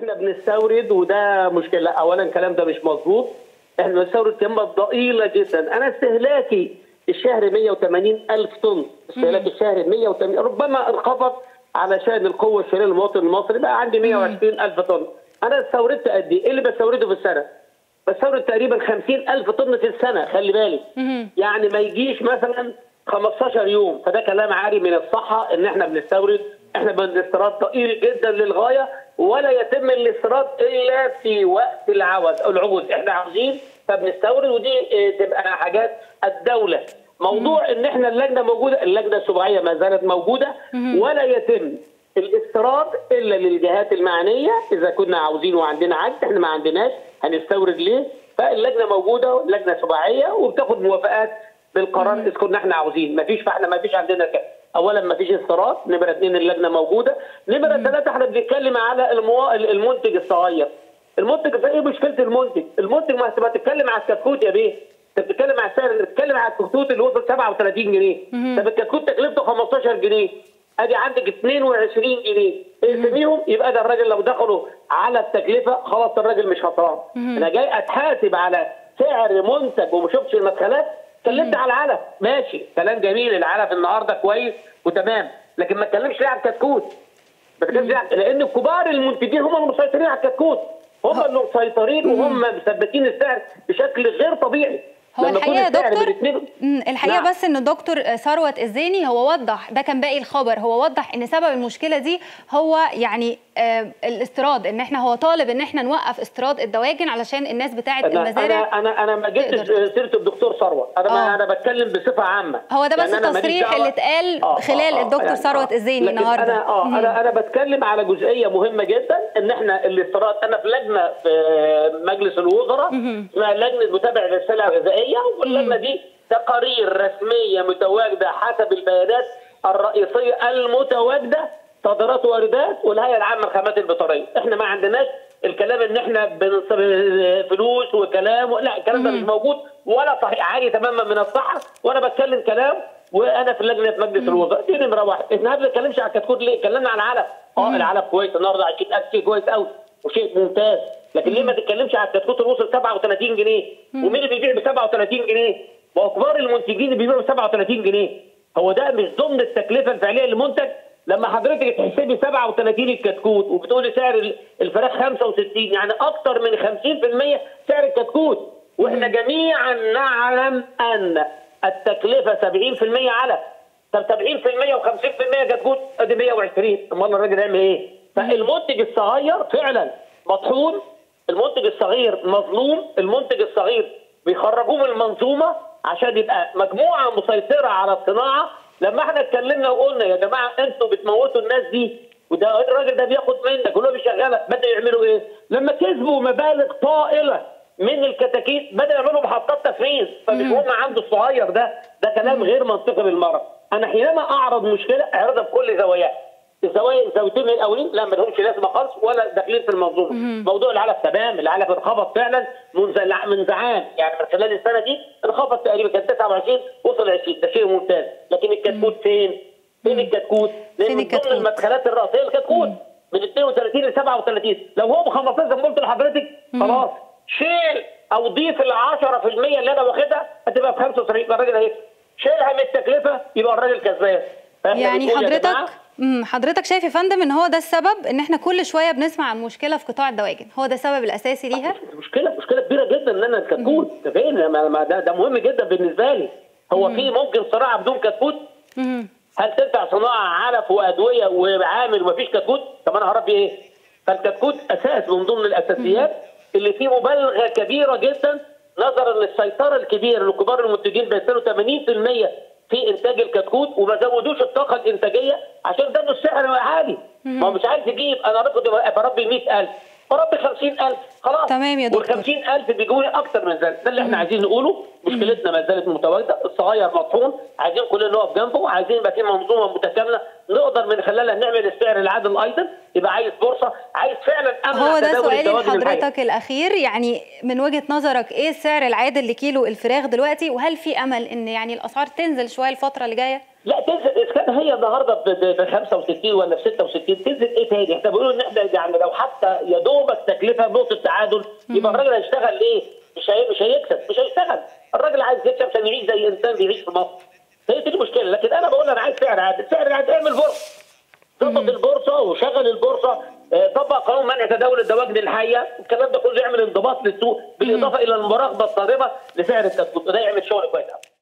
احنا بنستورد وده مشكله اولا الكلام ده مش مظبوط احنا بنستورد كميه ضئيله جدا انا استهلاكي الشهر 180 الف طن استهلاك الشهر 180 ربما انخفض علشان القوه الشرائيه للمواطن المصري بقى عندي 120 الف طن انا استوردت قد ايه؟ إيه اللي بستورده في السنه؟ بستورد تقريبا 50 الف طن في السنه خلي بالك يعني ما يجيش مثلا 15 يوم فده كلام عاري من الصحه ان احنا بنستورد احنا بنستيراد ضئيل جدا للغايه ولا يتم الاستيراد الا في وقت العوز او العوز احنا عاوزين فبنستورد ودي اه، تبقى حاجات الدوله موضوع ان احنا اللجنه موجوده اللجنه السباعيه ما زالت موجوده ولا يتم الاستيراد الا للجهات المعنيه اذا كنا عاوزين وعندنا عجز احنا ما عندناش هنستورد ليه فاللجنه موجوده لجنه سباعيه وبتاخد موافقات بالقرار اذا كنا احنا عاوزين ما فيش فاحنا ما فيش عندنا كده اولا ما فيش استيراد نمره اثنين اللجنه موجوده نمره ثلاثه احنا بنتكلم على المو... المنتج الصغير المنتج ده ايه مشكله المنتج؟ المنتج ما تبقى تتكلم على الكتكوت يا بيه انت بتتكلم على السعر بتتكلم على الكتكوت اللي وصل 37 جنيه طب الكتكوت تكلفته 15 جنيه ادي عندك 22 جنيه اقسميهم يبقى ده الراجل لو دخلوا على التكلفه خلاص الراجل مش خسران انا جاي اتحاسب على سعر منتج وما شفتش المدخلات اتكلمت على العلف ماشي كلام جميل العلف النهارده كويس وتمام لكن ما اتكلمش ليه على الكتكوت ما اتكلمش ليه على- لان كبار المنتجين هم المسيطرين على الكتكوت هم اللي مسيطرين وهم مثبتين السعر بشكل غير طبيعي هو لما يكون الحقيقه يا السعر دكتور بالاتنين- مم، الحقيقه نعم. بس ان الدكتور ثروت الزيني هو وضح ده كان باقي الخبر هو وضح ان سبب المشكله دي هو يعني آه الاستيراد ان احنا هو طالب ان احنا نوقف استيراد الدواجن علشان الناس بتاعه انا المزارع انا انا انا ما جبتش تقدر. سيره الدكتور ثروت انا ما آه. انا بتكلم بصفه عامه هو ده بس يعني أنا ماليش التصريح دعوة- اللي اتقال خلال الدكتور ثروت الزيني لكن النهارده. انا اه مم. انا انا بتكلم على جزئيه مهمه جدا ان احنا الاستيراد انا في لجنه في مجلس الوزراء اسمها لجنه متابعه للسلع الغذائيه واللجنه دي تقارير رسميه متواجده حسب البيانات الرئيسيه المتواجده صادرات واردات والهيئه العامه للخدمات البطاريه احنا ما عندناش الكلام ان احنا بنصرف فلوس وكلام و... لا الكلام ده مش موجود ولا صحيح عالي تماما من الصحه وانا بتكلم كلام وانا في لجنه مجلس الوزراء دي نمره واحد احنا ما بنتكلمش على الكتكوت ليه؟ اتكلمنا على العلف اه العلف كويس النهارده اكيد اكل كويس قوي وشيء ممتاز لكن ليه ما تتكلمش على الكتكوت اللي وصل 37 جنيه ومين اللي بيبيع ب 37 جنيه؟ ما هو كبار المنتجين اللي بيبيعوا ب 37 جنيه هو ده مش ضمن التكلفه الفعليه للمنتج لما حضرتك تحسبي 37 الكتكوت وبتقولي سعر ال- الفراخ 65 يعني اكتر من 50% سعر الكتكوت واحنا جميعا نعلم ان التكلفه 70% علف طب 70% و50% كتكوت ادي 120 امال الراجل يعمل ايه؟ فالمنتج الصغير فعلا مطحون المنتج الصغير مظلوم المنتج الصغير بيخرجوه من المنظومه عشان يبقى مجموعه مسيطره على الصناعه لما احنا اتكلمنا وقلنا يا جماعه انتوا بتموتوا الناس دي وده الراجل ده بياخد منك وهو بيشغلك بدأوا يعملوا ايه؟ لما كسبوا مبالغ طائله من الكتاكيت بدأوا يعملوا محطات تفريز فمش هم عنده الصغير ده ده كلام غير منطقي بالمره انا حينما اعرض مشكله اعرضها بكل زواياها الزوايا الزاويتين الاولين لا ما لهمش لازمه خالص ولا داخلين في المنظومه موضوع العلف تمام العلف انخفض فعلا منذ من زعان يعني من خلال السنه دي انخفض تقريبا كان 29 وصل 20 ده شيء ممتاز لكن الكتكوت فين؟ فين الكتكوت؟ لان فين من ضمن الكتكوت؟ المدخلات الرئيسيه الكتكوت من 32 ل 37 لو هو ب 15 زي ما قلت لحضرتك خلاص شيل او ضيف ال 10% اللي انا واخدها هتبقى ب 75 يبقى الراجل هيكسب شيلها من التكلفه يبقى الراجل كسبان فإحنا يعني بنقول يا حضرتك جماعة مم، حضرتك شايف يا فندم ان هو ده السبب ان احنا كل شويه بنسمع عن مشكله في قطاع الدواجن هو ده السبب الاساسي ليها مشكله مشكله كبيره جدا ان انا الكتكوت فين ما ما ده, ده مهم جدا بالنسبه لي هو في ممكن صناعه بدون كتكوت مم. هل تنفع صناعه علف وادويه وعامل ومفيش كتكوت طب انا هربي ايه فالكتكوت اساس من ضمن الاساسيات اللي فيه مبالغه كبيره جدا نظرا للسيطره الكبيره لكبار المنتجين بيصلوا 80% في انتاج الكتكوت وما زودوش الطاقه الانتاجيه عشان ده السعر عالي ما هو مش عايز يجيب انا باخد بربي 100000 بربي 50000 خلاص تمام يا دكتور. وال 50000 بيجوني اكتر من ذلك ده اللي احنا عايزين نقوله مشكلتنا ما زالت متواجده الصغير مطحون عايزين كلنا نقف جنبه عايزين يبقى في منظومه متكامله نقدر من خلالها نعمل السعر العادل ايضا يبقى عايز بورصه عايز فعلا امن هو ده تداول سؤالي الدواجن الحية. لحضرتك الاخير يعني من وجهه نظرك ايه السعر العادل لكيلو الفراخ دلوقتي وهل في امل ان يعني الاسعار تنزل شويه الفتره اللي جايه لا تنزل اذا كان هي النهارده ب 65 ولا ب 66 تنزل ايه تاني؟ احنا بنقول ان احنا يعني لو حتى يا دوبك تكلفه نقطه تعادل يبقى الراجل هيشتغل ليه؟ مش هي مش هيكسب مش هيشتغل الراجل عايز يكسب عشان يعيش زي انسان بيعيش في مصر هي دي المشكله لكن انا بقول انا عايز سعر عادل سعر عادل اعمل بورصه ظبط البورصه وشغل البورصه آه، طبق قانون منع تداول الدواجن الحيه الكلام ده كله يعمل انضباط للسوق بالاضافه الى المراقبه الصارمه لسعر التسويق ده يعمل شغل كويس قوي